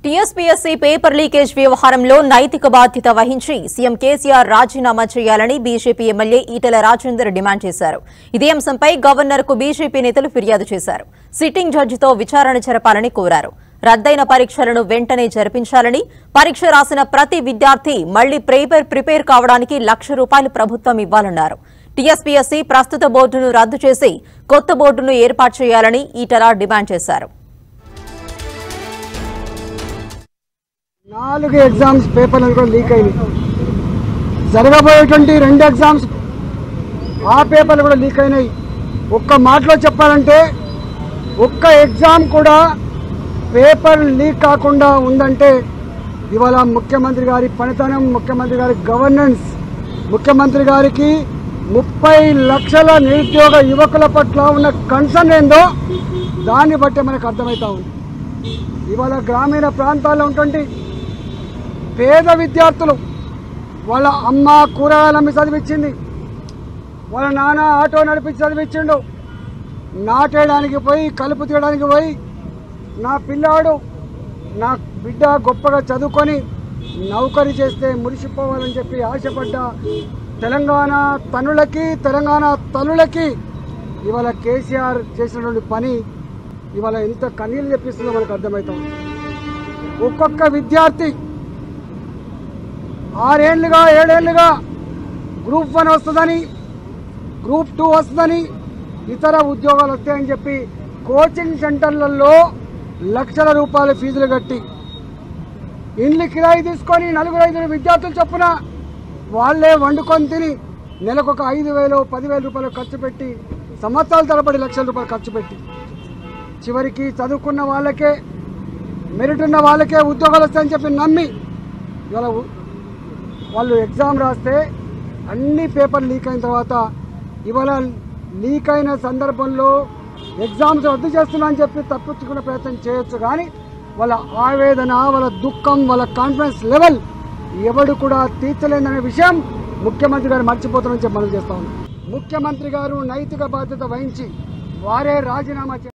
TSPSC paper leakage వ్యవహారంలో నైతిక బాధ్యత వహించి సీఎం కేసీఆర్ రాజీనామా చేయాలని BJP MLA Etela Rajender demand చేశారు ఇదే అంశంపై గవర్నర్కు బీజేపీ నేతలు ఫిర్యాదు చేశారు సిట్టింగ్ జడ్జితో విచారణ జరపాలని కోరారు రద్దయిన పరీక్షలను వెంటనే జరిపించాలని పరీక్ష రాసిన ప్రతి విద్యార్థి మళ్లీ పేపర్ ప్రిపేర్ కావడానికి లక్ష రూపాయలు ప్రభుత్వం ఇవ్వాలన్నారు టీఎస్పీఎస్సీ ప్రస్తుత బోర్డును రద్దు చేసి కొత్త బోర్డును ఏర్పాటు చేయాలని ఈటల డిమాండ్ చేశారు నాలుగు ఎగ్జామ్స్ పేపర్లు కూడా లీక్ అయినాయి జరగబోయేటువంటి రెండు ఎగ్జామ్స్ ఆ పేపర్లు కూడా లీక్ అయినాయి ఒక్క మాటలో చెప్పాలంటే ఒక్క ఎగ్జామ్ కూడా పేపర్ లీక్ కాకుండా ఉందంటే ఇవాళ ముఖ్యమంత్రి గారి పనితనం ముఖ్యమంత్రి గారి గవర్నెన్స్ ముఖ్యమంత్రి గారికి ముప్పై లక్షల నిరుద్యోగ యువకుల పట్ల ఉన్న కన్సర్న్ ఏందో దాన్ని బట్టి మనకు అర్థమవుతా ఉంది ఇవాళ గ్రామీణ ప్రాంతాల్లో ఉన్నటువంటి పేద విద్యార్థులు వాళ్ళ అమ్మ కూరగాయలు అమ్మి చదివించింది వాళ్ళ నాన్న ఆటో నడిపించి చదివించిండు నాటేయడానికి పోయి కలుపు తీయడానికి పోయి నా పిల్లాడు నా బిడ్డ గొప్పగా చదువుకొని నౌకరీ చేస్తే మురిసిపోవాలని చెప్పి ఆశపడ్డ తెలంగాణ తనులకి తెలంగాణ తల్లులకి ఇవాళ కేసీఆర్ చేసినటువంటి పని ఇవాళ ఎంత కన్నీళ్ళు తెప్పిస్తుందో మనకు అర్థమవుతుంది ఒక్కొక్క విద్యార్థి ఆరేళ్లుగా ఏడేళ్లుగా గ్రూప్ వన్ వస్తుందని గ్రూప్ టూ వస్తుందని ఇతర ఉద్యోగాలు వస్తాయని చెప్పి కోచింగ్ సెంటర్లలో లక్షల రూపాయల ఫీజులు కట్టి ఇండ్లు కిరాయి తీసుకొని నలుగురు ఐదుగురు విద్యార్థులు చొప్పున వాళ్ళే వండుకొని తిని నెలకు ఒక ఐదు వేలు పదివేల రూపాయలు ఖర్చు పెట్టి సంవత్సరాల తరబడి లక్షల రూపాయలు ఖర్చు పెట్టి చివరికి చదువుకున్న వాళ్ళకే మెరిట్ ఉన్న వాళ్ళకే ఉద్యోగాలు వస్తాయని చెప్పి నమ్మి ఇవాళ ఉ- వాళ్ళు ఎగ్జామ్ రాస్తే అన్ని పేపర్ లీక్ అయిన తర్వాత ఇవాళ లీక్ అయిన సందర్భంలో ఎగ్జామ్స్ రద్దు చేస్తున్నా అని చెప్పి తప్పించుకునే ప్రయత్నం చేయొచ్చు కానీ వాళ్ళ ఆవేదన వాళ్ళ దుఃఖం వాళ్ళ కాన్ఫిడెన్స్ లెవెల్ ఎవడు కూడా తీర్చలేదనే విషయం ముఖ్యమంత్రి గారు మర్చిపోతారని చెప్పి మనం చేస్తా ఉన్నాం ముఖ్యమంత్రి గారు నైతిక బాధ్యత వహించి వారే రాజీనామా చే